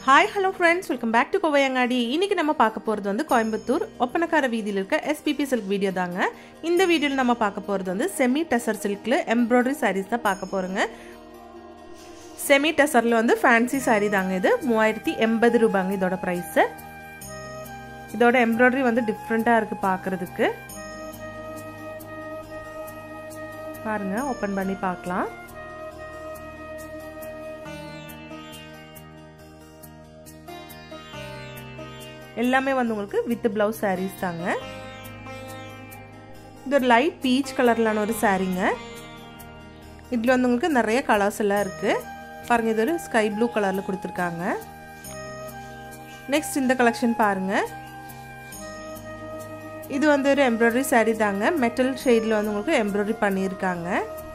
hi hello friends welcome back to கோவையங்காடி இன்னைக்கு நம்ம பார்க்க போகிறது வந்து கோயம்புத்தூர் ஒப்பனக்கார வீதியில் இருக்க எஸ்பிபி சில்க் வீடியோ தாங்க இந்த வீடியோவில் நம்ம பார்க்க போகிறது வந்து செமி டெசர் சில்கில் எம்ப்ராய்டரி சாரீஸ் தான் பார்க்க போகிறோங்க செமி டெசரில் வந்து ஃபேன்சி சாரீ தாங்க இது மூவாயிரத்தி எண்பது ரூபாங்க இதோட ப்ரைஸு இதோட எம்ப்ராய்டரி வந்து டிஃப்ரெண்ட்டாக இருக்குது பார்க்குறதுக்கு பாருங்க ஓப்பன் பண்ணி பார்க்கலாம் எல்லாமே வந்து உங்களுக்கு வித் பிளவுஸ் சாரீஸ் தாங்க இது ஒரு லைட் பீச் கலர்லான ஒரு சாரீங்க இதில் வந்து உங்களுக்கு நிறைய கலர்ஸ் எல்லாம் இருக்குது பாருங்கள் இது ஒரு ஸ்கை ப்ளூ கலரில் கொடுத்துருக்காங்க நெக்ஸ்ட் இந்த கலெக்ஷன் பாருங்கள் இது வந்து ஒரு எம்ப்ராய்டரி சாரீ தாங்க மெட்டல் ஷேடில் வந்து உங்களுக்கு எம்ப்ராய்டரி பண்ணியிருக்காங்க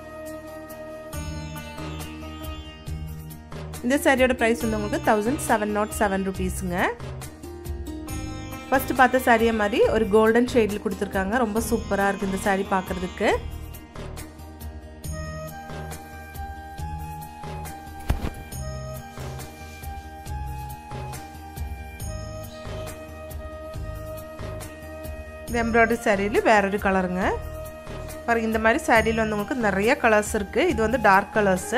இந்த சாரியோட ப்ரைஸ் வந்து உங்களுக்கு தௌசண்ட் செவன் நாட் செவன் ருபீஸுங்க ஃபஸ்ட்டு பார்த்த சாரியை மாதிரி ஒரு கோல்டன் ஷேடில் கொடுத்துருக்காங்க ரொம்ப சூப்பராக இருக்குது இந்த சாரீ பார்க்குறதுக்கு இந்த எம்ப்ராய்டரி சாரியில் வேற ஒரு கலருங்க பாருங்க இந்த மாதிரி சாரியில் வந்து உங்களுக்கு நிறைய கலர்ஸ் இருக்குது இது வந்து டார்க் கலர்ஸு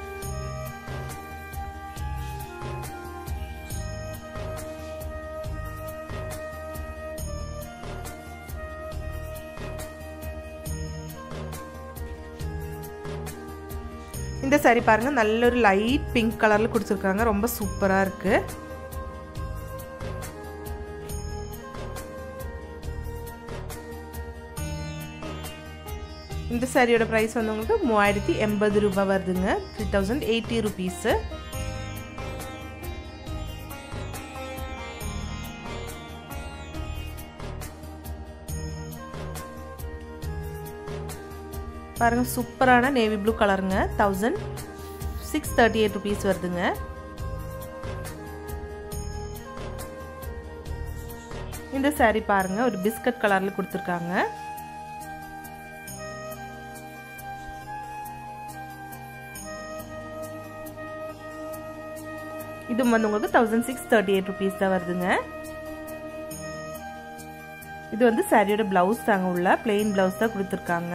இந்த சாரி பாருங்க நல்ல ஒரு லைட் பிங்க் கலர்ல கொடுத்துருக்காங்க ரொம்ப சூப்பரா இருக்கு இந்த சாரியோட ப்ரைஸ் வந்து உங்களுக்கு மூவாயிரத்தி எண்பது ரூபாய் வருதுங்க த்ரீ தௌசண்ட் எயிட்டி ருபீஸு பாருங்க சூப்பரான நேவி ப்ளூ கலருங்க thousand six thirty eight rupees வருதுங்க இந்த சாரீ பாருங்க ஒரு பிஸ்கட் கலர்ல கொடுத்துருக்காங்க இது வந்து உங்களுக்கு thousand six thirty eight rupees தான் வருதுங்க இது வந்து சாரியோட பிளவுஸ் தாங்க உள்ள பிளெயின் பிளவுஸ் தான் கொடுத்துருக்காங்க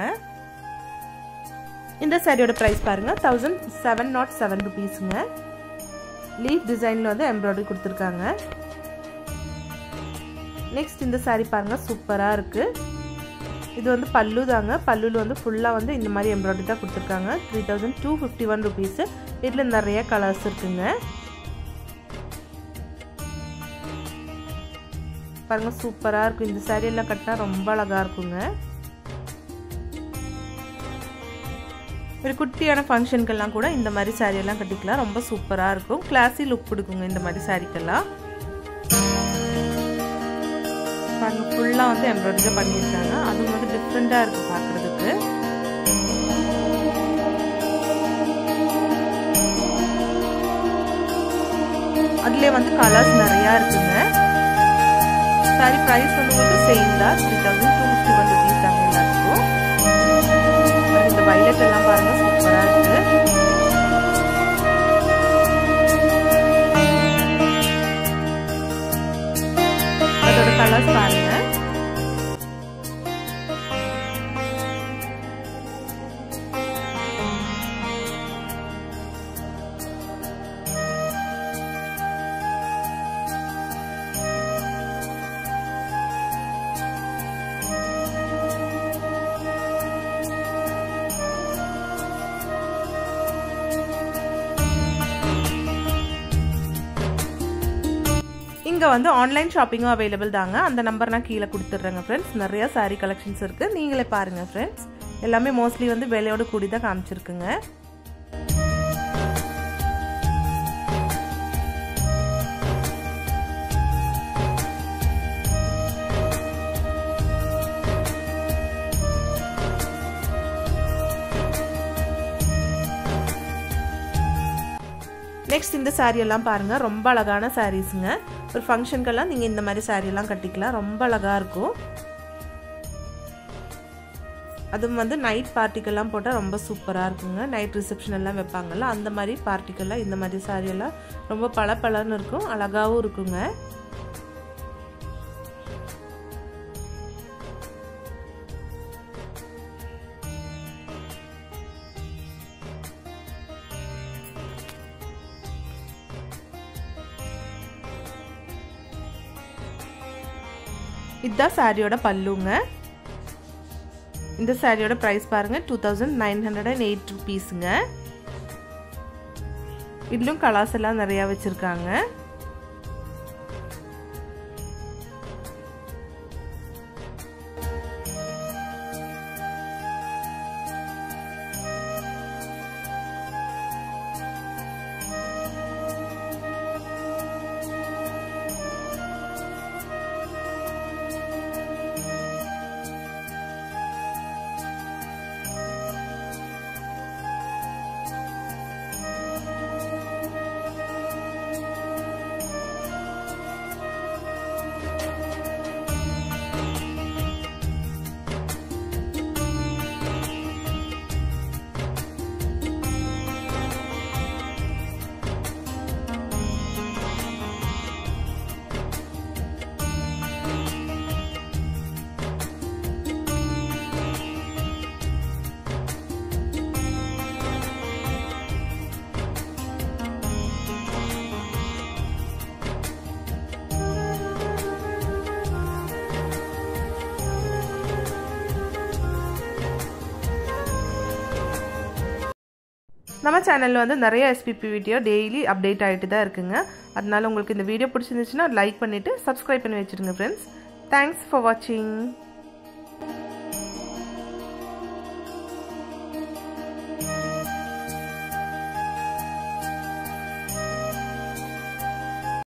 இந்த சாரியோட ப்ரைஸ் பாருங்க தௌசண்ட் செவன் நாட் செவன் ருபீஸுங்க லீஃப் டிசைனில் வந்து எம்ப்ராய்டரி கொடுத்துருக்காங்க நெக்ஸ்ட் இந்த சாரீ பாருங்க சூப்பராக இருக்குது இது வந்து பல்லு தாங்க பல்லுவில் வந்து ஃபுல்லாக வந்து இந்த மாதிரி எம்ப்ராய்டரி தான் கொடுத்துருக்காங்க three thousand two fifty one rupees இதில் நிறைய கலர்ஸ் இருக்குங்க பாருங்க சூப்பராக இருக்கும் இந்த சாரீ எல்லாம் கட்டினா ரொம்ப அழகாக இருக்குங்க ஒரு குட்டியான ஃபங்க்ஷனுக்கெல்லாம் கூட இந்த மாதிரி சாரியெல்லாம் கட்டிக்கலாம் ரொம்ப சூப்பராக இருக்கும் கிளாஸி லுக் கொடுக்குங்க இந்த மாதிரி சாரிக்கெல்லாம் பாருங்க ஃபுல்லாக வந்து எம்ப்ராய்டரி பண்ணியிருக்காங்க அதுவும் வந்து டிஃப்ரெண்ட்டாக இருக்குது பார்க்குறதுக்கு அதுலேயே வந்து கலர்ஸ் நிறையா இருக்குங்க சாரி ப்ரைஸ் வந்து உங்களுக்கு சேம் தான் three thousand two fifty one rupees தாங்க எல்லாத்துக்கும் இந்த வைலட் எல்லாம் பாருங்க சூப்பரா இருக்கு அதோட கலர்ஸ் பாருங்க இங்கே வந்து ஆன்லைன் ஷாப்பிங்கும் அவைலபிள் தாங்க அந்த நம்பர் நான் கீழே கொடுத்துட்றேங்க ஃப்ரெண்ட்ஸ் நிறையா சாரீ கலெக்ஷன்ஸ் இருக்குது நீங்களே பாருங்கள் ஃப்ரெண்ட்ஸ் எல்லாமே மோஸ்ட்லி வந்து விலையோட கூடி தான் காமிச்சிருக்குங்க நெக்ஸ்ட் இந்த சாரீ எல்லாம் பாருங்கள் ரொம்ப அழகான சாரீஸுங்க ஒரு ஃபங்க்ஷனுக்கெல்லாம் நீங்கள் இந்த மாதிரி சாரீ எல்லாம் கட்டிக்கலாம் ரொம்ப அழகாக இருக்கும் அதுவும் வந்து நைட் பார்ட்டிக்கெல்லாம் போட்டால் ரொம்ப சூப்பராக இருக்குங்க நைட் ரிசப்ஷன் எல்லாம் வைப்பாங்கல்ல அந்த மாதிரி பார்ட்டிக்கெல்லாம் இந்த மாதிரி சாரியெல்லாம் ரொம்ப பல பலன்னு இருக்கும் அழகாகவும் இருக்குங்க இதுதான் சாரியோட பல்லுங்க இந்த சாரியோட ப்ரைஸ் பாருங்க two thousand nine hundred and eight ருபீஸுங்க இதுலும் கலாஸ் எல்லாம் நிறையா வச்சுருக்காங்க நம்ம சேனலில் வந்து நிறைய எஸ்பிபி வீடியோ டெய்லி அப்டேட் ஆகிட்டு தான் இருக்குங்க அதனால உங்களுக்கு இந்த வீடியோ பிடிச்சிருந்துச்சுன்னா லைக் பண்ணிவிட்டு சப்ஸ்கிரைப் பண்ணி வச்சுருங்க ஃப்ரெண்ட்ஸ் தேங்க்ஸ் ஃபார் வாட்சிங்